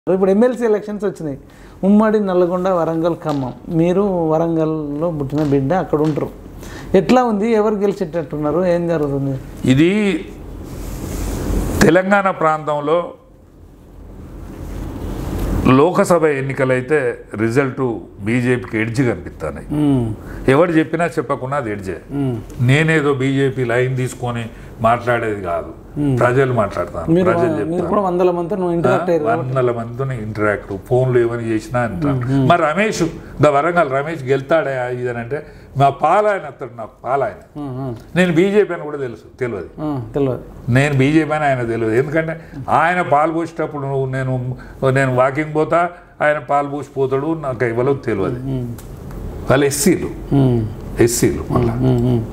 ఇప్పుడు MLC elections వచ్చినాయి ఉమ్మడి నల్లగొండ వరంగల్ ఖమ్మం మీరు వరంగల్లో పుట్టిన బిడ్డ అక్కడ ఉంటారు ఎట్లా ఉంది ఎవరు గెలిచేటట్టున్నారు ఏం జరుగుతుంది ఇది తెలంగాణ ప్రాంతంలో లోకసభ ఎన్నికలైతే రిజల్ట్ బీజేపీకి ఎడ్జ్ కనిపిస్తున్నాయి ఉమ్, ఎవరు చెప్పినా చెప్పకున్నా అది ఎడ్జే ఉమ్. నేనేదో బీజేపీ లైన్ తీసుకొని మాట్లాడేది కాదు ప్రజలు మాట్లాడతాను మీరు ప్రజలు మీరు చెప్తాను కూడా వందల మంది నువ్వు ఇంటరాక్ట్ అయ్యారు వందల మందితో ఇంటరాక్ట్ ఫోన్లు ఏమని చేసినా అంటారు మరి రమేష్ ద వరంగల్ రమేష్ గెలుతాడే ఇదనంటే మా పాలాయన అతడు నాకు పాలాయన ఉమ్, ఉమ్, నేను బీజేపీ అని కూడా తెలుసు తెలియదు ఉమ్, తెలియదు నేను బీజేపీ అని ఆయన తెలియదు ఎందుకంటే ఆయన పాలు పోసేటప్పుడు నువ్వు నేను నేను వాకింగ్ పోతా ఆయన పాలు పోసిపోతాడు నాకు ఇవ్వలేదు తెలియదు ఉమ్, వాళ్ళు ఎస్సీలు ఉమ్, ఎస్సీలు మళ్ళా ఉమ్, ఉమ్.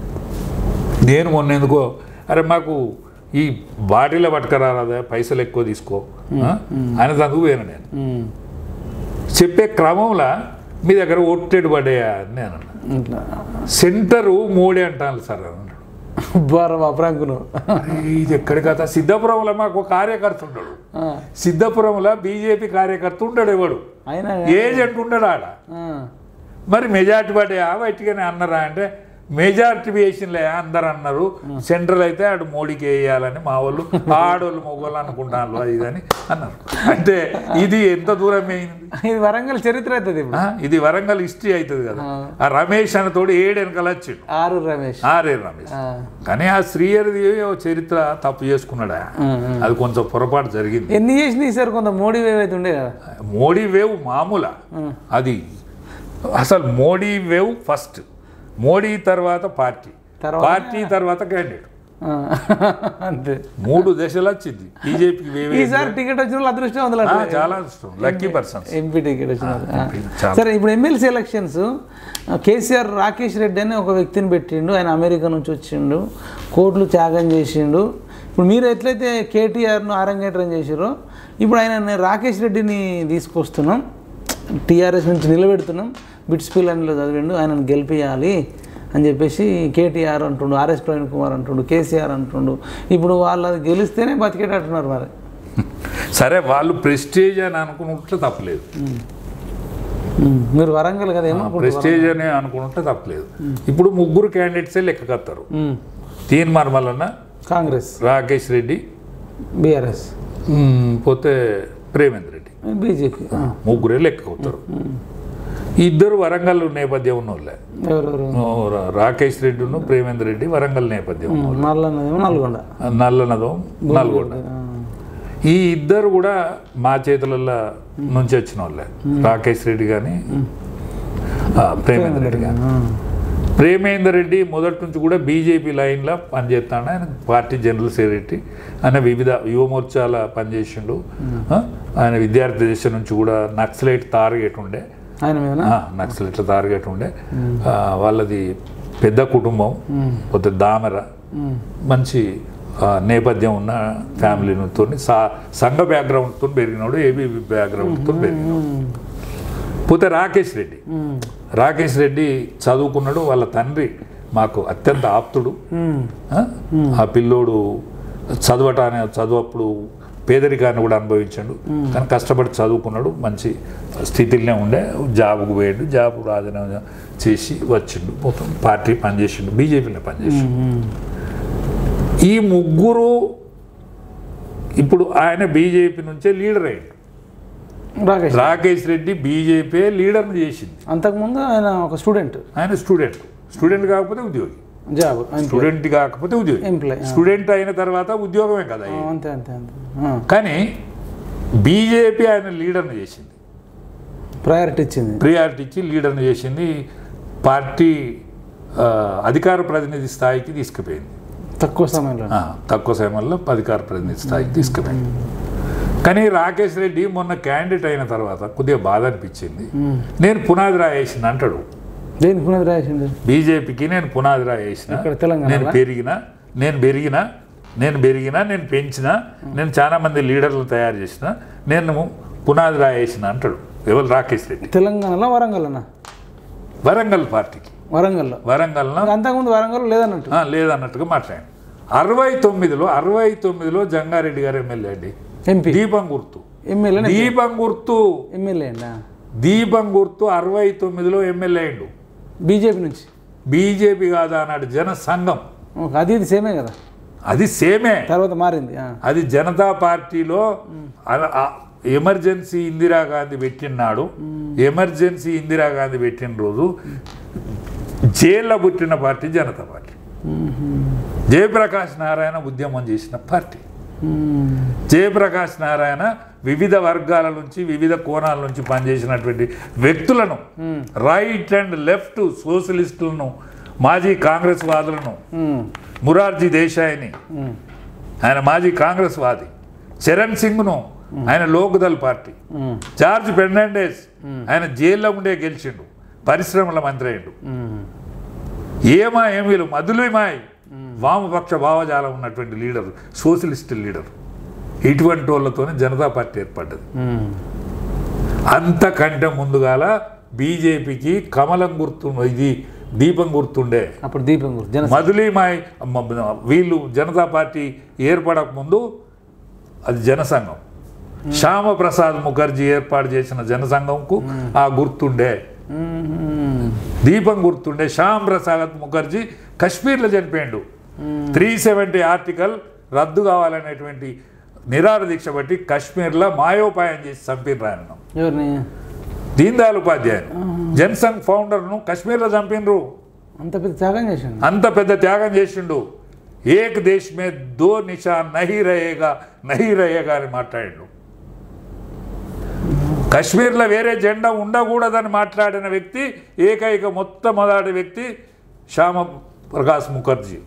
నేను మొన్న ఎందుకో అరే మాకు ఈ బాటిలో పట్టుకురాదా పైసలు ఎక్కువ తీసుకో ఆ? ఆయన తందుకు పోయాను నేను ఉమ్, చెప్పే క్రమంలో మీ దగ్గర ఒట్టెడు పడ్డాయా అని నేను అన్నా. ఇట్లా సెంటరు మోడీ అంటాను సార్ అన్నాడు బారా ప్రాంకును అరే, ఇది ఎక్కడి కదా సిద్ధపురంలో మాకు ఒక కార్యకర్త ఉండడు సిద్ధపురంలో బీజేపీ కార్యకర్త ఉండడు ఎవడు అయినా ఏజెంట్ ఉండడు ఆడ ఆ, మరి మెజార్టీ పడ్డాయా బయటిగానే అన్నారా అంటే మెజార్టీ వేసినలే అందరు అన్నారు సెంట్రల్ అయితే ఆడు మోడీకి వేయాలని మా వాళ్ళు ఆడోళ్ళు మొగోళ్ళు అనుకుంటాను అది ఇది అని అన్నారు అంటే ఇది ఎంత దూరం అయింది ఇది వరంగల్ చరిత్ర అవుతుంది ఇప్పుడు ఆ, ఇది వరంగల్ హిస్టరీ అవుతుంది కదా ఆ రమేష్ అన్న తోడు ఏడు వెనకాల వచ్చిండు ఆరు రమేష్ ఆరే రమేష్ ఆ, కానీ ఆ శ్రీయరిది ఓ చరిత్ర తప్పు చేసుకున్నాడా అది కొంచెం పొరపాటు జరిగింది ఎన్ని చేసినాయి సార్ కొంత మోడీ వేవ్ అయితే ఉండే కదా మోడీ వేవ్ మామూలా అది అసలు మోడీ వేవ్ ఫస్ట్ మోడీ తర్వాత పార్టీ తర్వాత? పార్టీ తర్వాత క్యాండిడేట్ ఆ, అంతే మూడు దశలు వచ్చింది బీజేపీకి వేవ్ ఈసారి టికెట్ వచ్చిన వాళ్ళు అదృష్టం అందులో ఆ, చాలా ఇష్టం లక్కీ పర్సన్స్ ఎంపీ టికెట్ వచ్చిన వాళ్ళు. ఆ. చాలా. సరే ఇప్పుడు ఎమ్మెల్సీ ఎలక్షన్స్ కేసీఆర్ రాకేష్ రెడ్డి అని ఒక వ్యక్తిని పెట్టిండు ఆయన అమెరికా నుంచి వచ్చిండు కోట్లు త్యాగం చేసిండు ఇప్పుడు మీరు ఎట్లయితే కేటీఆర్ను ఆరంగేట్రం చేసిరో ఇప్పుడు ఆయన రాకేష్ రెడ్డిని తీసుకొస్తున్నాం టీఆర్ఎస్ నుంచి నిలబెడుతున్నాం బిట్స్ పిల్లనిలో చదివిండు ఆయనను గెలిపియాలి అని చెప్పేసి కేటీఆర్ అంటుండు ఆర్ఎస్ ప్రవీణ్ కుమార్ అంటుండు కేసీఆర్ అంటుండు ఇప్పుడు వాళ్ళు గెలిస్తేనే బతికేటట్టున్నారు మరి సరే వాళ్ళు ప్రెస్టేజ్ అని అనుకుంటే తప్పలేదు ఉమ్, మీరు వరంగల్ కదా ఏమో ప్రెస్టేజ్ అని అనుకుంటే తప్పలేదు ఇప్పుడు ముగ్గురు క్యాండిడేట్సే లెక్కకత్తారు ఉమ్, తీన్ మర్మలన్న కాంగ్రెస్ రాకేష్ రెడ్డి బీఆర్ఎస్ ఉమ్, పోతే ప్రేమేందర్ రెడ్డి బీజేపీ ముగ్గురే లెక్కవుతారు ఇద్దరు వరంగల్ నేపథ్యం ఉన్న వాళ్ళే ఎవరెవరు ఓ, రా- రాకేష్ రెడ్డిను ప్రేమేందర్ రెడ్డి వరంగల్ నేపథ్యం ఉన్న వాళ్ళు. నల్లన్నదేమో నల్గొండ నల్లనదో నల్గొండ ఆ, ఈ ఇద్దరు కూడా మా చేతులలో నుంచి వచ్చిన వాళ్ళే రాకేష్ రెడ్డి కానీ ప్రేమేందర్ రెడ్డి కానీ ఆ, ప్రేమేందర్ రెడ్డి మొదటి నుంచి కూడా బీజేపీ లైన్లో పనిచేస్తాడు ఆయన పార్టీ జనరల్ సెక్రటరీ ఆయన వివిధ యువ మోర్చాల పనిచేసిండు ఆ, ఆయన విద్యార్థి దశ నుంచి కూడా నక్సలైట్ టార్గెట్ ఉండే ఆయన మీద ఆ, నక్సలైట్ల టార్గెట్ ఉండే ఆ, వాళ్ళది పెద్ద కుటుంబం పోతే దామెర మంచి ఆ, నేపథ్యం ఉన్న ఫ్యామిలీతో సా సంఘ బ్యాక్గ్రౌండ్తో పెరిగినాడు ఏబీబీ బ్యాక్గ్రౌండ్తో పెరిగినాడు పోతే రాకేష్ రెడ్డి రాకేష్ రెడ్డి చదువుకున్నాడు వాళ్ళ తండ్రి మాకు అత్యంత ఆప్తుడు ఆ? ఆ పిల్లోడు చదవటాన్ని చదువప్పుడు పేదరికాన్ని కూడా అనుభవించాడు కానీ కష్టపడి చదువుకున్నాడు మంచి స్థితిలోనే ఉండే జాబ్కు పోయాడు జాబ్ రాజీనామా చేసి వచ్చిండు మొత్తం పార్టీ పనిచేసిండు బీజేపీలో పనిచేసిండు ఈ ముగ్గురు ఇప్పుడు ఆయన బీజేపీ నుంచే లీడర్ అయ్యాడు రాకేష్ రాకేష్ రెడ్డి బీజేపీ లీడర్ని చేసింది అంతకుముందు ఆయన ఒక స్టూడెంట్ ఆయన స్టూడెంట్ స్టూడెంట్ కాకపోతే ఉద్యోగి జాబ్ స్టూడెంట్ కాకపోతే ఉద్యోగి ఎంప్లాయ్ స్టూడెంట్ అయిన తర్వాత ఉద్యోగమే కదా అయ్యేది. అంతే అంతే అంతే ఆ, కానీ బీజేపీ ఆయన లీడర్ని చేసింది ప్రయారిటీ ఇచ్చింది ప్రియారిటీ ఇచ్చి లీడర్ని చేసింది పార్టీ ఆ, అధికార ప్రతినిధి స్థాయికి తీసుకుపోయింది తక్కువ సమయంలో ఆ, తక్కువ సమయంలో అధికార ప్రతినిధి స్థాయికి తీసుకుపోయింది కానీ రాకేష్ రెడ్డి మొన్న క్యాండిడేట్ అయిన తర్వాత కొద్దిగా బాధ అనిపించింది నేను పునాది రాయేసిన అంటాడు దేనికి పునాది రాసిండు బీజేపీకి నేను పునాది రాయేసిన ఇక్కడ తెలంగాణలో? నేను పెరిగిన నేను పెరిగిన నేను పెరిగిన నేను పెంచిన నేను చాలా మంది లీడర్లు తయారు చేసిన నేను పునాది రాయేసిన అంటాడు ఎవరు రాకేష్ రెడ్డి తెలంగాణలో వరంగల్నా వరంగల్ పార్టీకి వరంగల్లో వరంగల్న అంతకుముందు వరంగల్ లేదన్నట్టు ఆ, లేదన్నట్టుగా మాట్లాడాను అరవై తొమ్మిదిలో అరవై తొమ్మిదిలో జంగారెడ్డి గారు ఎమ్మెల్యే అండి ఎంపీ దీపం గుర్తు ఎమ్మెల్యే దీపం గుర్తు ఎమ్మెల్యే అండి దీపం గుర్తు అరవై తొమ్మిదిలో ఎమ్మెల్యే అయిండు బీజేపీ నుంచి బీజేపీ కాదా అన్నాడు జన సంఘం ఓకే, అది ఇది సేమే కదా అది సేమే తర్వాత మారింది ఆ. అది జనతా పార్టీలో అల- ఆ ఎమర్జెన్సీ ఇందిరాగాంధీ పెట్టినాడు ఎమర్జెన్సీ ఇందిరాగాంధీ పెట్టిన రోజు జైల్లో పుట్టిన పార్టీ జనతా పార్టీ జయప్రకాష్ నారాయణ ఉద్యమం చేసిన పార్టీ మ్మ్. జయప్రకాష్ నారాయణ వివిధ వర్గాల నుంచి వివిధ కోణాల నుంచి పనిచేసినటువంటి వ్యక్తులను రైట్ అండ్ లెఫ్ట్ సోషలిస్టులను మాజీ కాంగ్రెస్ వాదులను మ్మ్. మురార్జీ దేశాయిని మ్మ్. ఆయన మాజీ కాంగ్రెస్ వాది చరణ్ సింగ్ను ఆయన లోక్దల్ పార్టీ మ్మ్. జార్జ్ ఫెర్నాండెస్ ఆయన జైల్లో ఉండే గెలిచిండు పరిశ్రమల మంత్రి అయిండు మ్మ్. ఏమా ఏమీలు మధులిమాయ్ వామపక్ష భావజాలం ఉన్నటువంటి లీడర్ సోషలిస్ట్ లీడర్ ఇటువంటి వాళ్ళతోనే జనతా పార్టీ ఏర్పడ్డది మ్మ్. అంతకంటే ముందుగాల బీజేపీకి కమలం గుర్తు ఇది దీపం గుర్తుండే అప్పుడు దీపం గురించి జన మధులిమాయ్ మ- వీళ్ళు జనతా పార్టీ ఏర్పడక ముందు అది జనసంఘం శ్యామప్రసాద్ ముఖర్జీ ఏర్పాటు చేసిన జనసంఘంకు ఆ గుర్తుండే మ్మ్. దీపం గుర్తుండే శ్యామ్ ప్రసాద్ ముఖర్జీ కశ్మీర్లో చనిపోయిండు త్రీ సెవెంటీ ఆర్టికల్ రద్దు కావాలనేటువంటి నిరార దీక్ష బట్టి కశ్మీర్లో మాయోపాయం చేసి చంపిన ఆయన ఎవరిని దీన్ దయాళ్ ఉపాధ్యాయుని జనసంఘ్ ఫౌండర్ను కశ్మీర్లో చంపినరు అంత పెద్ద త్యాగం చేసిండు అంత పెద్ద త్యాగం చేసిండు ఏక్ దేశ్ మే దో నిషాన్ నహి రహేగా నహి రహేగా అని మాట్లాడిండు కశ్మీర్లో వేరే జెండా ఉండకూడదని మాట్లాడిన వ్యక్తి ఏకైక మొట్టమొదటి వ్యక్తి శ్యామ ప్రకాశ్ ముఖర్జీ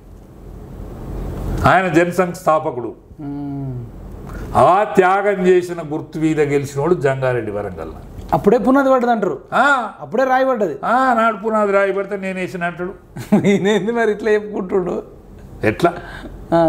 ఆయన జనసంఘ్ స్థాపకుడు మ్మ్. ఆ త్యాగం చేసిన గుర్తు మీద గెలిచినోడు జంగారెడ్డి వరంగల్ అప్పుడే పునాది పడ్డది అంటారు అప్పుడే రాయి పడ్డది నాడు పునాది రాయి పెడితే నేను వేసిన అంటాడు ఈయనేంది మరి ఇట్లా చెప్పుకుంటుడు ఎట్లా ఆ.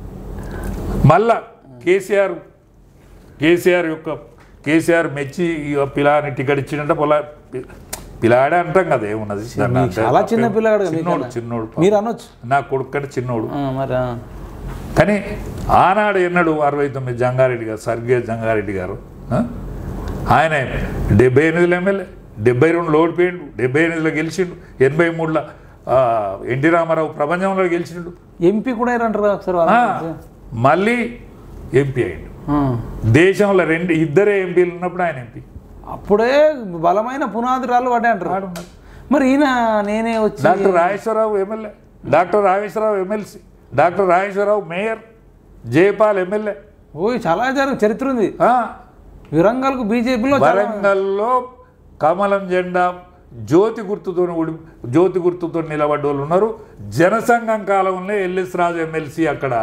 మళ్ళా కేసీఆర్ కేసీఆర్ యొక్క కేసీఆర్ మెచ్చి ఇక పిల్లాని టికెట్ ఇచ్చిందంటే పొలా పి- పిల్లాడే అంటాం కదా ఏమున్నది దాన్ని మీకు అంటే చాలా చిన్న తప్పేం- పిల్లాడు చిన్నోడు చిన్నోడు మీరు అనొచ్చు నా కొడుకు కంటే చిన్నోడు ఆ, మరి ఆ. కానీ ఆనాడు ఎన్నడు అరవై తొమ్మిది జంగారెడ్డి గారు స్వర్గీయ జంగారెడ్డి గారు ఆ? ఆయన డెబ్బై ఎనిమిదిలో ఎమ్మెల్యే డెబ్బై రెండులో ఓడిపోయిండు డెబ్బై ఎనిమిదిలో గెలిచిండు ఎనభై మూడులో ఆ, ఎన్టీ రామారావు ప్రపంచంలో గెలిచిండు ఎంపీ కూడా అంటారు ఒకసారి వాళ్ళ ఆ, గురించి. మళ్ళీ ఎంపీ అయిండు ఆ. దేశంలో రెండు ఇద్దరే ఎంపీలు ఉన్నప్పుడు ఆయన ఎంపీ అప్పుడే బలమైన పునాది రాళ్ళు పడ్డాయి అంటారు మరి ఈయన నేనే వచ్చి doctor Rajeshwara Rao MLA doctor Rajeshwara Rao MLC doctor Rajeshwara Rao mayor Jayapal MLA ఓయ్ చాలా జరిగి చరిత్ర ఉంది ఆ, విరంగల్కు బీజేపీలో వరంగల్లో కమలం జెండా జ్యోతి గుర్తుతో ఉడి- జ్యోతి గుర్తుతో నిలబడ్డ వాళ్ళు ఉన్నారు జనసంఘం కాలంలో ఎల్ఎస్ రాజు ఎమ్మెల్సీ అక్కడ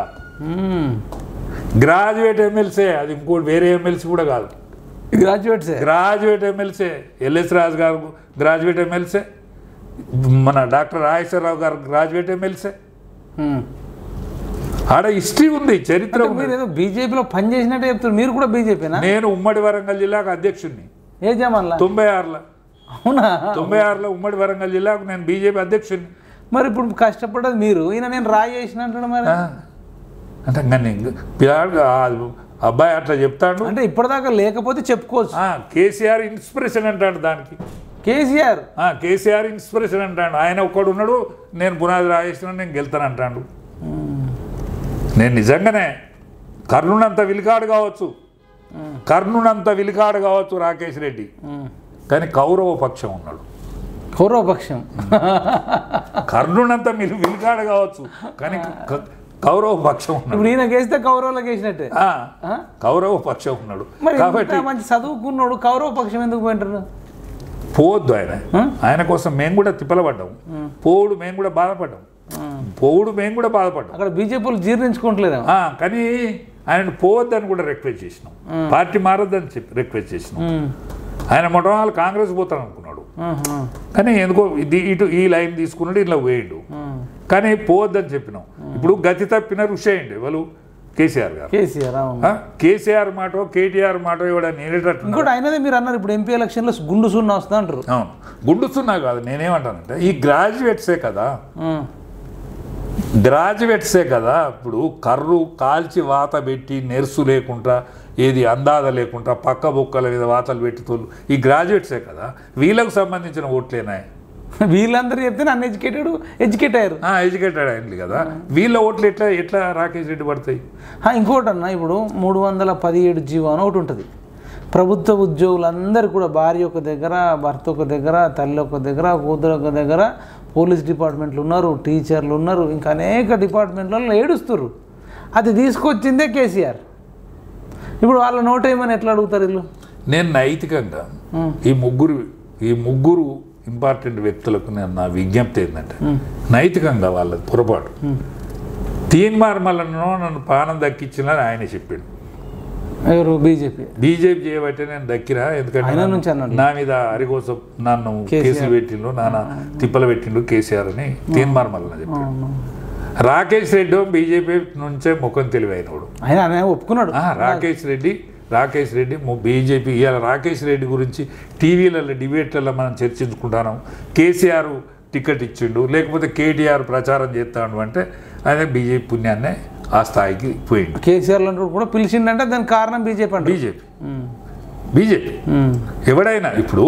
గ్రాడ్యుయేట్ ఎమ్మెల్సీ అది ఇంకోటి వేరే ఎమ్మెల్సీ కూడా కాదు గ్రాడ్యుయేట్సే గ్రాడ్యుయేట్ ఎమ్మెల్సీ ఎల్ఎస్ రాజు గారు గ్రాడ్యుయేట్ ఎమ్మెల్సీ మన డాక్టర్ రాజేశ్వరరావు గారు గ్రాడ్యుయేట్ ఎమ్మెల్సీ ఉమ్. ఆడ హిస్టరీ ఉంది చరిత్ర అంటే ఉంది మీరు ఏదో బీజేపీలో పని చేసినట్టే చెప్తారు మీరు కూడా బీజేపీనా నేను ఉమ్మడి వరంగల్ జిల్లాకు అధ్యక్షుడిని ఏ జమాన్లా తొంభై ఆరులో అవునా తొంభై ఆరులో ఉమ్మడి వరంగల్ జిల్లాకు నేను బీజేపీ అధ్యక్షుడిని మరి ఇప్పుడు కష్టపడ్డది మీరు ఈయన నేను రాయి చేసిన అంటాడు మరి ఆ. అంటే నన్ను పిల్లాడు ఆ అబ్బాయి అట్లా చెప్తాడు అంటే ఇప్పటిదాకా లేకపోతే చెప్పుకోవచ్చు ఆ, కేసీఆర్ ఇన్స్పిరేషన్ అంటాడు దానికి కేసీఆర్ ఆ, కేసీఆర్ ఇన్స్పిరేషన్ అంటాడు ఆయన ఒక్కడు ఉన్నాడు నేను పునాది రాజేసిన నేను గెలుతాను అంటాడు నేను నిజంగానే కర్ణునంత విలికాడు కావచ్చు కర్ణునంత విలికాడు కావచ్చు రాకేష్ రెడ్డి కానీ కౌరవ పక్షం ఉన్నాడు కౌరవపక్షం కర్ణునంత మిలి విలికాడు కావచ్చు కానీ క- కౌరవ పక్షం ఉన్నాడు ఇప్పుడు ఈయన గేస్తే కౌరవులకు వేసినట్టే ఆ, ఆ? కౌరవ పక్షం ఉన్నాడు మరి కాబట్టి ఇంత మంచి చదువుకున్నాడు కౌరవ పక్షం ఎందుకు పోయింటారు పోవద్దు ఆయన ఆ? ఆయన కోసం మేము కూడా తిప్పలపడ్డాం పోవుడు మేము కూడా బాధపడ్డాం పోవుడు మేము కూడా బాధపడ్డాం అక్కడ బీజేపీలు జీర్ణించుకోవట్లేదు ఆ, కానీ ఆయన పోవద్దని కూడా రిక్వెస్ట్ చేసినాం పార్టీ మారొద్దని చెప్పి రిక్వెస్ట్ చేసినాం ఆయన మొట్టమొదటి కాంగ్రెస్ పోతాను అనుకున్నాడు కానీ ఎందుకో ఇది ఇటు ఈ లైన్ తీసుకున్నాడు ఇలా వేయండు కానీ పోవద్దని చెప్పినాం ఇప్పుడు గతి తప్పిన ఋషి అయ్యండి వాళ్ళు కేసీఆర్ గారు కేసీఆర్ అవును ఆ, కేసీఆర్ మాట కేటీఆర్ మాట ఇవ్వడం నేనేటట్టు ఇంకోటి అయినదే మీరు అన్నారు ఇప్పుడు ఎంపీ ఎలక్షన్లో గుండు సున్నా వస్తుంది అంటారు అవును గుండుస్తున్నా కాదు నేనేమంటానంటే ఈ గ్రాడ్యుయేట్సే కదా ఆ. గ్రాడ్యుయేట్సే కదా ఇప్పుడు కర్రు కాల్చి వాత పెట్టి నెర్సు లేకుండా ఏది అందాద లేకుండా పక్క బొక్కల మీద వాతలు పెట్టి తోలు ఈ గ్రాడ్యుయేట్సే కదా వీళ్ళకు సంబంధించిన ఓట్లేనా వీళ్ళందరూ చెప్తే అన్ ఎడ్యుకేటెడ్ ఎడ్యుకేట్ అయ్యారు ఎడ్యుకేటెడ్ అయింది కదా వీళ్ళ ఓట్లు ఎట్లా ఎట్లా రాకేష్ రెడ్డి పడతాయి ఆ, ఇంకోటి అన్న ఇప్పుడు మూడు వందల పదిహేడు జీవో అని ఒకటి ఉంటుంది ప్రభుత్వ ఉద్యోగులందరూ కూడా భార్య ఒక దగ్గర భర్త ఒక దగ్గర తల్లి ఒక దగ్గర కూతురు ఒక దగ్గర పోలీస్ డిపార్ట్మెంట్లు ఉన్నారు టీచర్లు ఉన్నారు ఇంకా అనేక డిపార్ట్మెంట్లలో ఏడుస్తారు అది తీసుకొచ్చిందే కేసీఆర్ ఇప్పుడు వాళ్ళ నోట్ ఏమని ఎట్లా అడుగుతారు వీళ్ళు నేను నైతికంగా ఈ ముగ్గురు ఈ ముగ్గురు ఇంపార్టెంట్ వ్యక్తులకు నేను నా విజ్ఞప్తి ఏంటంటే నైతికంగా వాళ్ళది పొరపాటు తీన్మార్ మల్లనో నన్ను పానం దక్కించినని ఆయన చెప్పిండు ఎవరు బీజేపీ బీజేపీ చేయబట్టే నేను దక్కినా ఎందుకంటే ఆయన నన్ను- నుంచి అన్నాడు. నా మీద అరికోసం నన్ను కేసీఆర్. కేసులు పెట్టిండు నాన్న తిప్పలు పెట్టిండు కేసీఆర్ అని తీన్మార్ మల్లన చెప్పాడు రాకేష్ రెడ్డి బీజేపీ నుంచే ముఖం తెలివైనవాడు ఆయన ఆయన ఒప్పుకున్నాడు ఆ, రాకేష్ రెడ్డి రాకేష్ రెడ్డి బీజేపీ ఇవాళ రాకేష్ రెడ్డి గురించి టీవీలలో డిబేట్లలో మనం చర్చించుకుంటున్నాం కేసీఆర్ టికెట్ ఇచ్చిండు లేకపోతే కేటీఆర్ ప్రచారం చేస్తాడు అంటే ఆయన బీజేపీ పుణ్యాన్నే ఆ స్థాయికి పోయిండు కేసీఆర్ లాంటి వాడు కూడా పిలిచిండంటే దానికి కారణం బీజేపీ అంటారు బీజేపీ బీజేపీ ఎవడైనా ఇప్పుడు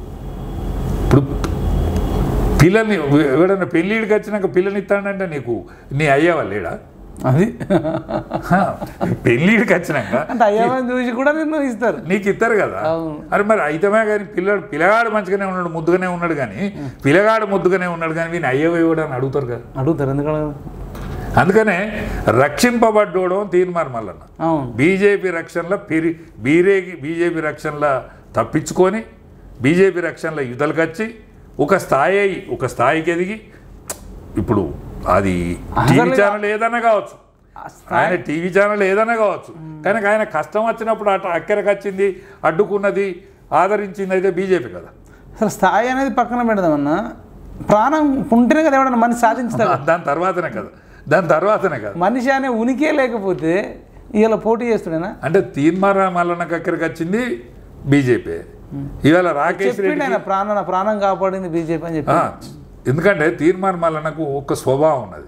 ఇప్పుడు పిల్లల్ని ఎవడైనా పెళ్ళిడికి వచ్చినాక పిల్లని ఇస్తాడంటే నీకు నీ అయ్యేవా లేడా అది హా, పెళ్ళిడికి వచ్చినాక అంటే అయ్యామని చూసి కూడా నిన్ను ఇస్తారు నీకు ఇస్తారు కదా అవును. అరే మరి అయితమే కానీ పిల్లడు పిల్లగాడు మంచిగానే ఉన్నాడు ముద్దుగానే ఉన్నాడు కానీ పిల్లగాడు ముద్దుగానే ఉన్నాడు కానీ వీని అయ్యవ ఇవ్వడు అని అడుగుతారు కదా అడుగుతారు ఎందుకు అడగరు? అందుకనే రక్షింపబడ్డోడం తీర్మార్ మల్లన్న అవును బీజేపీ రక్షణలో పెరి బీరేకి బీజేపీ రక్షణలో తప్పించుకొని బీజేపీ రక్షణలో యుద్ధలకొచ్చి ఒక స్థాయి అయి ఒక స్థాయికి ఎదిగి ఇప్పుడు అది టీవీ అసలు- ఛానల్ ఏదైనా కావచ్చు ఆయన టీవీ ఛానల్ ఏదైనా కావచ్చు కానీ ఆయన కష్టం వచ్చినప్పుడు అటు అక్కడికి వచ్చింది అడ్డుకున్నది ఆదరించింది అయితే బీజేపీ కదా అసలు స్థాయి అనేది పక్కన పెడదామన్నా ప్రాణం ఉంటేనే కదా ఎవడన్నా మనిషి సాధించుతాడు దాని తర్వాతనే కదా దాని తర్వాతనే కదా మనిషి అనే ఉనికే లేకపోతే ఇలా పోటీ చేస్తుడేనా అంటే తీర్మాన మల్లన్న అక్కడికి వచ్చింది బీజేపీ ఇవాళ రాకేష్ చెప్పిండు రెడ్డి ఆయన ప్రాణ నా ప్రాణం కాపాడింది బీజేపీ అని చెప్పి ఆ, ఎందుకంటే తీర్మాన మల్లన్నకు ఒక స్వభావం ఉన్నది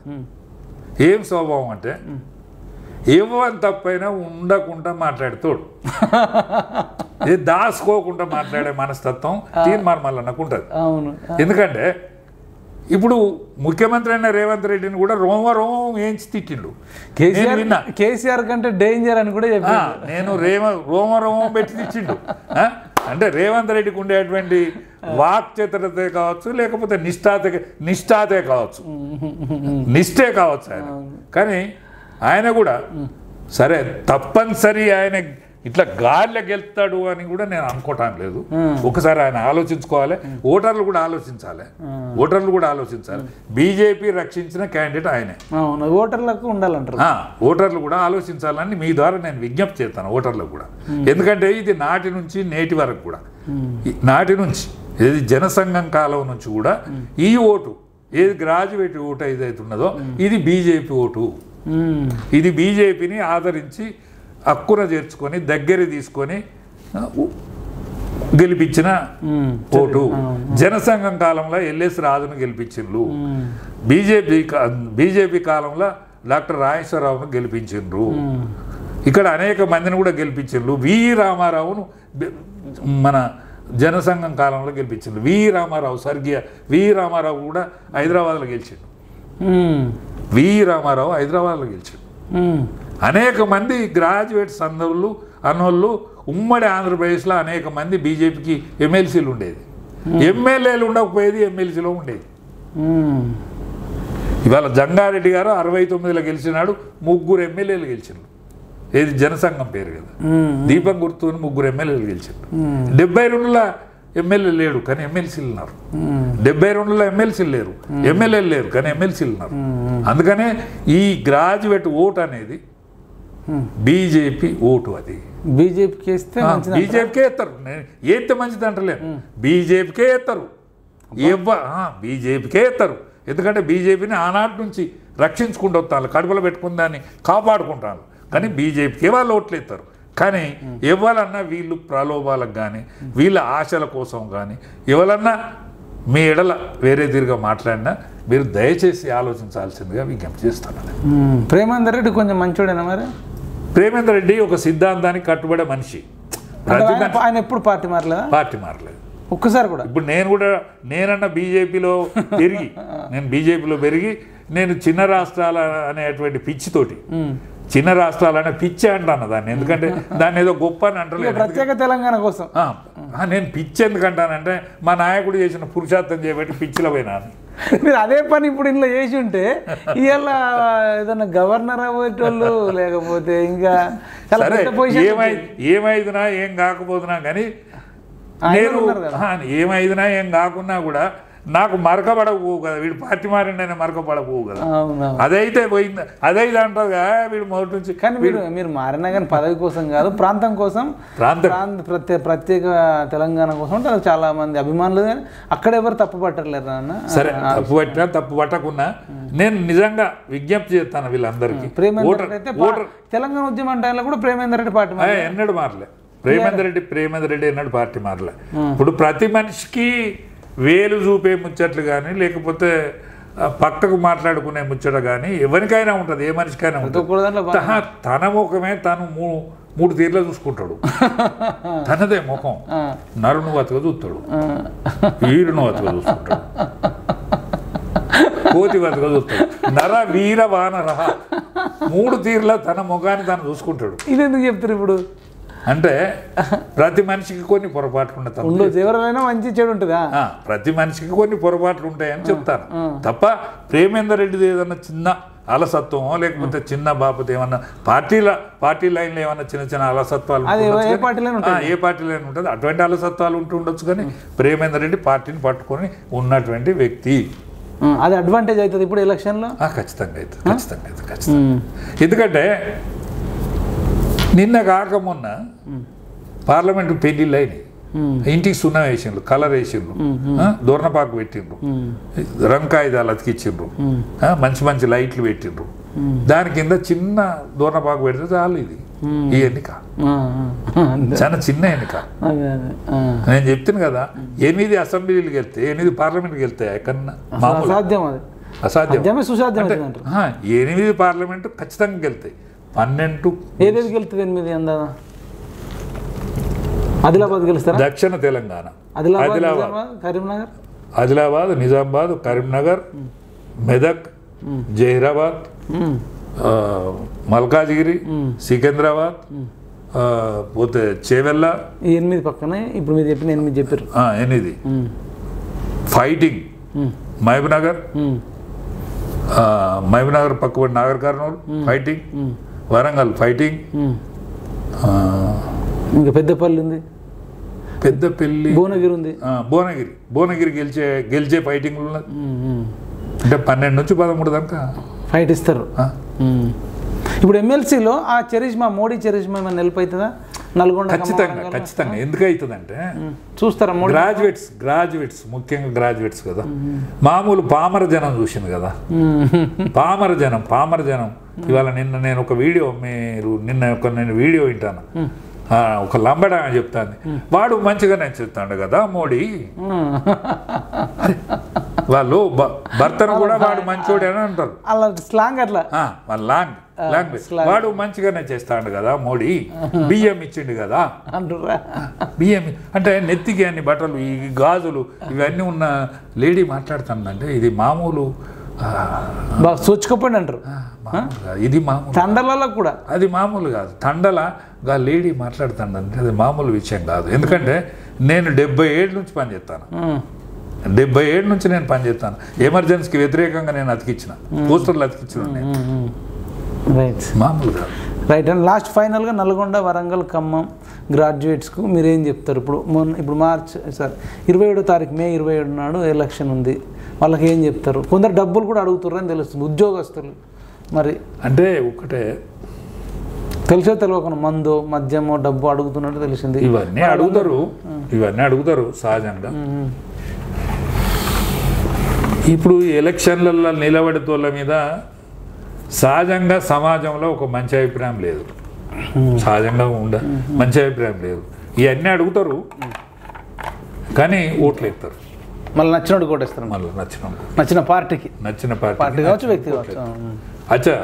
ఏం స్వభావం అంటే ఇవ్వని తప్పైనా ఉండకుండా మాట్లాడుతాడు ఏ దాచుకోకుండా మాట్లాడే మనస్తత్వం తీర్మాన మల్లన్నకు ఉంటుంది అవును ఎందుకంటే ఇప్పుడు ముఖ్యమంత్రి అయిన రేవంత్ రెడ్డిని కూడా రోమ రోమం వేయించి తిట్టిండు నేను కేసీఆర్ విన్నా కేసీఆర్ కంటే డేంజర్ అని కూడా ఆ, చెప్పారు నేను రేవ రోమ రోమం పెట్టి తెచ్చిండు ఆ? అంటే రేవంత్ రెడ్డికి ఉండేటువంటి వాక్చతురతే కావచ్చు లేకపోతే నిష్ఠాతే నిష్ఠాతే కావచ్చు నిష్ఠే కావచ్చు ఆయన కానీ ఆయన కూడా సరే తప్పనిసరి ఆయన ఇట్లా గాలిలోకి వెళ్తాడు అని కూడా నేను అనుకోవటం లేదు ఒకసారి ఆయన ఆలోచించుకోవాలి ఓటర్లు కూడా ఆలోచించాలి ఓటర్లు కూడా ఆలోచించాలి బీజేపీ రక్షించిన క్యాండిడేట్ ఆయనే అవును ఓటర్లకు ఉండాలంటారు ఆ, ఓటర్లు కూడా ఆలోచించాలని మీ ద్వారా నేను విజ్ఞప్తి చేస్తాను ఓటర్లకు కూడా ఎందుకంటే ఇది నాటి నుంచి నేటి వరకు కూడా ఈ నాటి నుంచి ఏది జనసంఘం కాలం నుంచి కూడా ఈ ఓటు ఏది గ్రాడ్యుయేట్ ఓటు ఏదైతే ఉన్నదో ఇది బీజేపీ ఓటు ఉమ్. ఇది బీజేపీని ఆదరించి హక్కున చేర్చుకొని దగ్గర తీసుకొని ఆ, ఉ- గెలిపించిన ఓటు జనసంఘం కాలంలో ఎల్ఎస్ రాజును గెలిపించిండ్రు బీజేపీ కా- బీజేపీ కాలంలో డాక్టర్ రాజేశ్వరరావును గెలిపించిండ్రు ఇక్కడ అనేక మందిని కూడా గెలిపించిండ్రు వి రామారావును బె- మన జనసంఘం కాలంలో గెలిపించిండ్రు వి రామారావు స్వర్గీయ వి రామారావు కూడా హైదరాబాద్లో గెలిచిండు ఉమ్. వి రామారావు హైదరాబాద్లో గెలిచిండు ఉమ్. అనేక మంది గ్రాడ్యుయేట్స్ అందరు అన్నోళ్ళు ఉమ్మడి ఆంధ్రప్రదేశ్లో అనేక మంది బీజేపీకి ఎమ్మెల్సీలు ఉండేది ఎమ్మెల్యేలు ఉండకపోయేది ఎమ్మెల్సీలో ఉండేది ఉమ్. ఇవాళ జంగారెడ్డి గారు అరవై తొమ్మిదిలో గెలిచినాడు ముగ్గురు ఎమ్మెల్యేలు గెలిచిండ్రు ఏది జనసంఘం పేరు కదా ఉమ్. దీపం గుర్తుని ముగ్గురు ఎమ్మెల్యేలు గెలిచిండ్రు డెబ్బై రెండులో ఎమ్మెల్యే లేడు కానీ ఎమ్మెల్సీలు ఉన్నారు ఉమ్. డెబ్బై రెండులో ఎమ్మెల్సీలు లేరు ఎమ్మెల్యేలు లేరు కానీ ఎమ్మెల్సీలు ఉన్నారు అందుకనే ఈ గ్రాడ్యుయేట్ ఓటు అనేది బీజేపీ ఓటు అది బీజేపీకి వేస్తే మంచిది బీజేపీకే ఎత్తారు నేను ఏతే మంచిది అంటలేను బీజేపీకే ఎత్తారు ఎవ్వ బీజేపీకే ఎత్తారు ఎందుకంటే బీజేపీని ఆనాటి నుంచి రక్షించుకుంటూ వస్తాను కడుపులో పెట్టుకుని దాన్ని కాపాడుకుంటాను కానీ బీజేపీకే వాళ్ళు ఓట్లు ఎత్తారు కానీ ఎవరన్నా వీళ్ళు ప్రలోభాలకు కానీ వీళ్ళ ఆశల కోసం కానీ ఎవరన్నా మీ ఎడల వేరే తీరుగా మాట్లాడినా మీరు దయచేసి ఆలోచించాల్సిందిగా విజ్ఞప్తి చేస్తాను ఉమ్, ప్రేమేందర్ రెడ్డి కొంచెం మంచోడేనా మరి ప్రేమేందర్ రెడ్డి ఒక సిద్ధాంతానికి కట్టుబడే మనిషి అంటే ప్రతి ఆయన మనిషి ఆయన ఎప్పుడు పార్టీ మారలేదా పార్టీ మారలేదు ఒక్కసారి కూడా ఇప్పుడు నేను కూడా నేనన్న బీజేపీలో పెరిగి నేను బీజేపీలో పెరిగి నేను చిన్న రాష్ట్రాల అనేటువంటి పిచ్చితోటి చిన్న రాష్ట్రాలు అనే పిచ్చి అంటాను దాన్ని ఎందుకంటే దాన్ని ఏదో గొప్ప అని ఇక అంటలేదు ప్రత్యేక తెలంగాణ కోసం ఆ, ఆ, నేను పిచ్చి ఎందుకంటానంటే మా నాయకుడు చేసిన పురుషార్థం చేయబట్టి పిచ్చిలో పోయినాను మీరు అదే పని ఇప్పుడు ఇంట్లో చేసి ఉంటే ఇవాళ ఏదన్నా గవర్నర్ అవ్వేటోళ్ళు లేకపోతే ఇంకా చాలా సరే పెద్ద పొజిషన్ ఏమై ఏమైదునా ఏం కాకపోతున్నా కానీ ఆయన నేను ఉన్నారు కదా. ఆ, ఏమైదునా ఏం కాకున్నా కూడా నాకు మరకబడకపోవు కదా వీడు పార్టీ మారిండని మరకబడకపోవు కదా అవును అదైతే పోయింది అదైతే అంటారు కదా వీడు మొదటి నుంచి కానీ మీరు మీరు మారినా కానీ పదవి కోసం కాదు ప్రాంతం కోసం ప్రాంతం ప్రాంత ప్రత్యేక ప్రత్యేక తెలంగాణ కోసం అంటే అది చాలా మంది అభిమానులు కానీ అక్కడ ఎవరు తప్పు పట్టలేరు అన్న సరే తప్పు పట్టినా తప్పు పట్టకున్నా నేను నిజంగా విజ్ఞప్తి చేస్తాను వీళ్ళందరికీ ప్రేమేందర్ ఓటర్ రెడ్డి అయితే పా- ఓటర్ తెలంగాణ ఉద్యమం టైంలో కూడా ప్రేమేందర్ రెడ్డి పార్టీ ఆ, ఎన్నడూ మారలే ప్రేమేందర్ రెడ్డి ప్రేమేందర్ రెడ్డి ఎన్నడూ పార్టీ మారలే ఇప్పుడు ప్రతి మనిషికి వేలు చూపే ముచ్చట్లు కానీ లేకపోతే ఆ, పక్కకు మాట్లాడుకునే ముచ్చట కానీ ఎవరికైనా ఉంటుంది ఏ మనిషికైనా ఉంటుంది ఒక్కో దాంట్లో బా- తహ తన ముఖమే తను మూ మూడు తీర్లో చూసుకుంటాడు తనదే ముఖం ఆ, నరును వతక చూస్తాడు ఆ, వీరును వతక చూసుకుంటాడు కోతి వతక చూస్తాడు నర వీర వానర మూడు తీర్ల తన ముఖాన్ని తను చూసుకుంటాడు ఇది ఎందుకు చెప్తారు ఇప్పుడు అంటే ప్రతి మనిషికి కొన్ని పొరపాట్లు ఉంటాయి ఉండొచ్చు ఎవరైనా మంచి చెడు ఉంటుందా ఆ, ప్రతి మనిషికి కొన్ని పొరపాట్లు ఉంటాయని చెప్తాను తప్ప ప్రేమేందర్ రెడ్డిది ఏదన్నా చిన్న అలసత్వమో లేకపోతే చిన్న బాపతి ఏమన్నా పార్టీల పార్టీ లైన్లో ఏమన్నా చిన్న చిన్న అలసత్వాలు అది ఏ- ఉండొచ్చు ఏ కానీ- పార్టీలోనే ఆ, ఏ పార్టీలో ఉంటుంది అటువంటి అలసత్వాలు ఉంటూ ఉండొచ్చు కానీ ప్రేమేందర్ రెడ్డి పార్టీని పట్టుకొని ఉన్నటువంటి వ్యక్తి ఆ, అది అడ్వాంటేజ్ అవుతుంది ఇప్పుడు ఎలక్షన్లో ఆ, ఖచ్చితంగా అయితే ఖచ్చితంగా అయితే ఖచ్చితంగా ఎందుకంటే నిన్న కాక మొన్న పార్లమెంటు పెళ్లిళ్ళు అయినాయి ఇంటికి సున్నం వేసిండ్రు కలర్ వేసిండ్రు ఆ, దూర్ణపాకు పెట్టిండ్రు రంకాయిదాలు అతికిచ్చిండ్రు ఆ, మంచి మంచి లైట్లు పెట్టిండ్రు దాని కింద చిన్న దూర్ణపాకు పెడితే చాలు ఇది ఈ ఎన్నిక ఆ, ఆ, అంతే. చాలా చిన్న ఎన్నిక అదే అదే ఆ. నేను చెప్తాను కదా ఎనిమిది అసెంబ్లీలకు వెళ్తే ఎనిమిది పార్లమెంట్కి వెళ్తే ఎక్కడన్నా అసలు మామూలు అసాధ్యం అది అసాధ్యం సాధ్యమే సుసాధ్యం అవుతుంది అంటారు ఆ, ఎనిమిది పార్లమెంటు ఖచ్చితంగా వెళ్తాయి పన్నెండు ఏదేది గెలుస్తుంది ఎనిమిది అందాదా ఆదిలాబాద్ గెలుస్తారా దక్షిణ తెలంగాణ ఆదిలాబాద్ ఆదిలాబాద్ నిజామాబాద్, కరీంనగర్ ఆదిలాబాద్ నిజామాబాద్ కరీంనగర్ మెదక్ జహీరాబాద్ ఉమ్, ఆ, మల్కాజ్గిరి సికింద్రాబాద్ ఆ, పోతే చేవెళ్ళ ఈ ఎనిమిది పక్కనే ఇప్పుడు మీరు చెప్పిన ఎనిమిది చెప్పారు ఆ, ఎనిమిది ఉమ్, ఫైటింగ్ ఉమ్, మహబూబ్నగర్ ఉమ్, ఆ, మహబూబ్నగర్ పక్కబడి Nagar Kurnool fighting Warangal fighting um. ఆ, ఇంకా పెద్దపల్లి ఉంది పెద్దపల్లి భువనగిరి ఉంది ఆ, భువనగిరి భువనగిరి గెలిచే గెలిచే ఫైటింగ్లు ఉన్నది ఉమ్, ఉమ్. అంటే పన్నెండు నుంచి పదమూడు దాకా ఫైట్ ఇస్తారు ఆ, ఉమ్. ఇప్పుడు ఎమ్మెల్సీలో ఆ చరిష్మా మోడీ చరిష్మా ఏమైనా నిలిపి అవుతుందా నల్గొండ ఖమ్మం, ఖచ్చితంగా వరంగల్? ఖచ్చితంగా ఎందుకు అవుతుందంటే ఉమ్. చూస్తారా మోడీ గ్రాడ్యుయేట్స్ గ్రాడ్యుయేట్స్ ముఖ్యంగా గ్రాడ్యుయేట్స్ కదా మామూలు పామర జనం చూసింది కదా ఉమ్. పామర జనం పామర జనం ఇవాళ నిన్న నేను ఒక వీడియో మీరు నిన్న ఒక నేను వీడియో వింటాను ఆ, ఒక లంబడ అని చెప్తాను వాడు మంచిగానే చెప్తాడు కదా మోడీ ఉమ్. వాళ్ళు భ- భర్తను కూడా వాడు మంచోడే అని అంటారు అలా స్లాంగ్ అట్లా ఆ, వాళ్ళ లాంగ్ లాంగ్వేజ్ వాడు మంచిగానే చేస్తాడు కదా మోడీ బియ్యం ఇచ్చిండు కదా అంటుర్రా బియ్యం అంటే నెత్తికి అన్ని బట్టలు ఈ గాజులు ఇవన్నీ ఉన్న లేడీ మాట్లాడుతుందంటే ఇది మామూలు ఆ, బాగా సూచుకోపోండి అంటారు ఆ, మామూలు కాదు. ఇది మామూలు తండలలో కూడా అది మామూలు కాదు తండల గా లేడీ మాట్లాడుతుందంటే అది మామూలు విషయం కాదు ఎందుకంటే నేను డెబ్బై ఏళ్ళ నుంచి పనిచేస్తాను ఉమ్. డెబ్బై ఏళ్ళ నుంచి నేను పనిచేస్తాను ఎమర్జెన్సీకి వ్యతిరేకంగా నేను అతికిచ్చిన పోస్టర్లు అతికిచ్చిన నేను ఉమ్, ఉమ్. రైట్ మామూలు కాదు రైట్ అండ్ లాస్ట్ ఫైనల్గా నల్గొండ వరంగల్ ఖమ్మం గ్రాడ్యుయేట్స్కు మీరు ఏం చెప్తారు ఇప్పుడు మొన్న ఇప్పుడు మార్చ్ సారీ ఇరవై ఏడో తారీఖు మే ఇరవై ఏడు నాడు ఎలక్షన్ ఉంది వాళ్ళకి ఏం చెప్తారు కొందరు డబ్బులు కూడా అడుగుతారని తెలుస్తుంది ఉద్యోగస్తులు మరి అంటే ఒకటే తెలిసో తెలియకుండా మందో మద్యమో డబ్బు అడుగుతున్నట్టు తెలిసింది ఇవన్నీ అడుగుతారు ఇవన్నీ అడుగుతారు సహజంగా ఉమ్, ఇప్పుడు ఈ ఎలక్షన్లలో నిలబడేతోళ్ళ మీద సహజంగా సమాజంలో ఒక మంచి అభిప్రాయం లేదు సహజంగా ఉండ మంచి అభిప్రాయం లేదు ఇవన్నీ అడుగుతారు కానీ ఓట్లు ఎత్తారు మళ్ళీ నచ్చినోడు కొట్టేస్తారు మళ్ళీ నచ్చిన నచ్చిన పార్టీకి నచ్చిన పార్టీ పార్టీ కావచ్చు వ్యక్తి కావచ్చు అచ్చా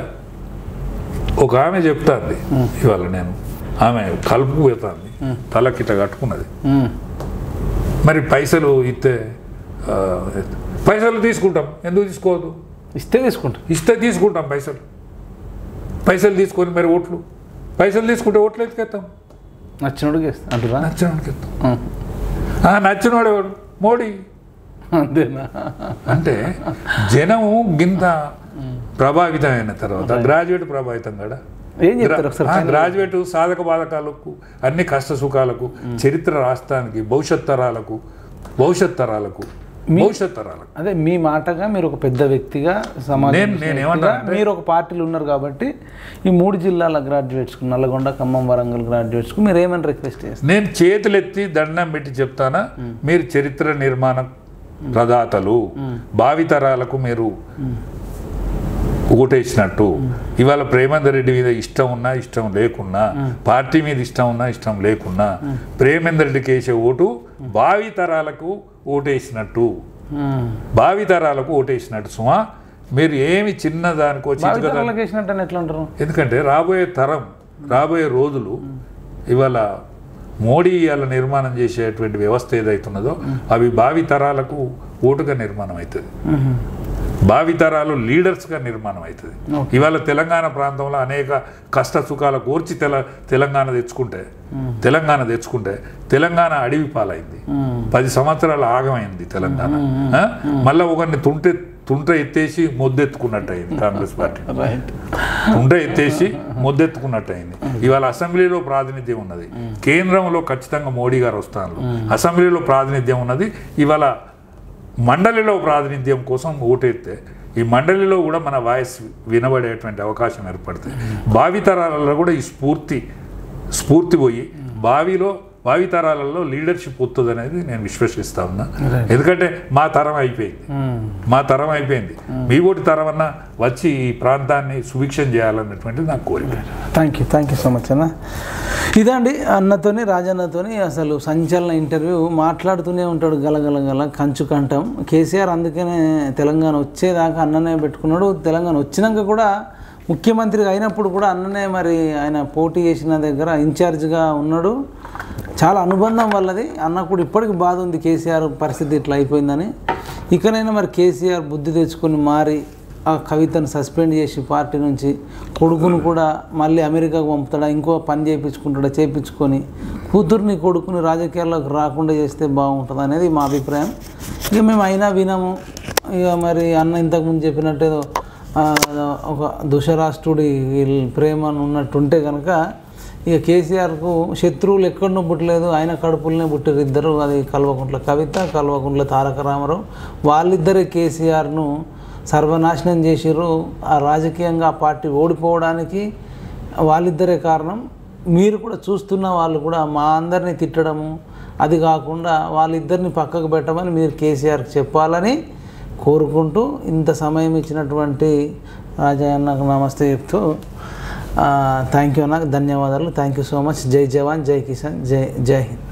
ఒక ఆమె చెప్తాంది ఇవాళ నేను ఆమె కలుపు పోతుంది తలకిట కట్టుకున్నది ఉమ్. మరి పైసలు ఇస్తే ఆ, పైసలు తీసుకుంటాం ఎందుకు తీసుకోవద్దు ఇస్తే తీసుకుంటాం ఇస్తే తీసుకుంటాం పైసలు పైసలు తీసుకొని మరి ఓట్లు పైసలు తీసుకుంటే ఓట్లు ఎత్తుకెత్తాం నచ్చినోడికి ఇస్తాం అంటురా నచ్చినోడికి ఎత్తాం ఆ, నచ్చినోడు ఎవడు మోడీ అంతేనా అంటే జనము గింత ప్రభావితం అయిన తర్వాత గ్రాడ్యుయేట్ ప్రభావితం కదా ఏం చెప్తారు ఒకసారి ఆ, గ్రాడ్యుయేట్ సాధక బాధకాలకు అన్ని కష్ట సుఖాలకు చరిత్ర రాష్ట్రానికి భవిష్యత్ తరాలకు భవిష్యత్ తరాలకు భవిష్యత్ తరాలకు అదే మీ మాటగా మీరు ఒక పెద్ద వ్యక్తిగా సమాజం నేను- నేను ఏమంటా అంటే- మీరు ఒక పార్టీలు ఉన్నారు కాబట్టి ఈ మూడు జిల్లాల గ్రాడ్యుయేట్స్కు నల్లగొండ ఖమ్మం వరంగల్ గ్రాడ్యుయేట్స్కు మీరు ఏమైనా రిక్వెస్ట్ చేస్తారు నేను చేతులెత్తి దండం పెట్టి చెప్తానా మీరు చరిత్ర నిర్మాణ ప్రదాతలు భావితరాలకు మీరు ఓటేసినట్టు ఇవాళ ప్రేమేందర్ రెడ్డి మీద ఇష్టం ఉన్నా ఇష్టం లేకున్నా పార్టీ మీద ఇష్టం ఉన్నా ఇష్టం లేకున్నా ప్రేమేందర్ రెడ్డికి వేసే ఓటు భావితరాలకు ఓటేసినట్టు భావితరాలకు ఓటేసినట్టు సుమా మీరు ఏమి చిన్న దానికో చిన్న భావితరాలకు వేసినట్టు ఎట్లా అంటారు ఎందుకంటే రాబోయే తరం రాబోయే రోజులు ఇవాళ మోడీ ఇవాళ నిర్మాణం చేసేటువంటి వ్యవస్థ ఏదైతున్నదో అవి భావి తరాలకు ఓటుగా నిర్మాణం అవుతుంది భావి తరాలు లీడర్స్గా నిర్మాణం అవుతుంది ఇవాళ తెలంగాణ ప్రాంతంలో అనేక కష్ట సుఖాల కోర్చి తెల తెలంగాణ తెచ్చుకుంటే తెలంగాణ తెచ్చుకుంటే తెలంగాణ అడవి పాలైంది పది సంవత్సరాలు ఆగమైంది తెలంగాణ ఆ? మళ్ళా ఒకరిని తుంటే తుంట ఎత్తేసి మొద్దెత్తుకున్నట్టు అయింది కాంగ్రెస్ పార్టీ రైట్ ఉండ ఎత్తేసి ముద్దెత్తుకున్నట్టు అయింది ఇవాళ అసెంబ్లీలో ప్రాతినిధ్యం ఉన్నది కేంద్రంలో ఖచ్చితంగా మోడీ గారు వస్తారు అసెంబ్లీలో ప్రాతినిధ్యం ఉన్నది ఇవాళ మండలిలో ప్రాతినిధ్యం కోసం ఓటెత్తే ఈ మండలిలో కూడా మన వాయిస్ వినబడేటువంటి అవకాశం ఏర్పడుతుంది భావితరాలలో కూడా ఈ స్ఫూర్తి స్ఫూర్తి పోయి భావిలో భావితరాలలో లీడర్షిప్ వస్తుంది అనేది నేను విశ్వసిస్తా ఉన్నా ఎందుకంటే మా తరం అయిపోయింది మా తరం అయిపోయింది మీ ఓటి తరం అన్న వచ్చి ఈ ప్రాంతాన్ని సుభిక్షం చేయాలన్నటువంటిది నాకు కోరిక thank you thank you so much అన్న ఇదండి అన్నతోని రాజన్నతోని అసలు సంచలన ఇంటర్వ్యూ మాట్లాడుతూనే ఉంటాడు గలగల గల కంచు కంఠం కేసీఆర్ అందుకనే తెలంగాణ వచ్చేదాకా అన్ననే పెట్టుకున్నాడు తెలంగాణ వచ్చినాక కూడా ముఖ్యమంత్రి అయినప్పుడు కూడా అన్ననే మరి ఆయన పోటీ చేసిన దగ్గర ఇన్ఛార్జ్గా ఉన్నాడు చాలా అనుబంధం వల్లది అన్న కూడా ఇప్పటికి బాధ ఉంది కేసీఆర్ పరిస్థితి ఇట్లా అయిపోయిందని ఇకనైనా మరి కేసీఆర్ బుద్ధి తెచ్చుకొని మారి ఆ కవితను సస్పెండ్ చేసి పార్టీ నుంచి కొడుకును కూడా మళ్ళీ అమెరికాకు పంపుతాడా ఇంకో పని చేయించుకుంటాడా చేయించుకొని కూతుర్ని కొడుకుని రాజకీయాల్లోకి రాకుండా చేస్తే బాగుంటుంది అనేది మా అభిప్రాయం ఇక మేము అయినా వినము ఇక మరి అన్న ఇంతకుముందు చెప్పినట్టు ఏదో ఆ, ఒక దుషరాష్ట్రుడి ప్రేమ అని ఉన్నట్టుంటే కనుక ఇక కేసీఆర్కు శత్రువులు ఎక్కడనో పుట్టలేదు ఆయన కడుపులనే పుట్టారు ఇద్దరు అది కల్వకుంట్ల కవిత కల్వకుంట్ల తారక రామారావు వాళ్ళిద్దరే కేసీఆర్ను సర్వనాశనం చేసిర్రు ఆ రాజకీయంగా ఆ పార్టీ ఓడిపోవడానికి వాళ్ళిద్దరే కారణం మీరు కూడా చూస్తున్న వాళ్ళు కూడా మా అందరినీ తిట్టడము అది కాకుండా వాళ్ళిద్దరిని పక్కకు పెట్టమని మీరు కేసీఆర్కి చెప్పాలని కోరుకుంటూ ఇంత సమయం ఇచ్చినటువంటి రాజయ్య అన్నకు నమస్తే చెప్తూ థ్యాంక్ యూ అన్న ధన్యవాదాలు థ్యాంక్ యూ సో మచ్ జై జవాన్ జై కిసాన్ జై జై హింద్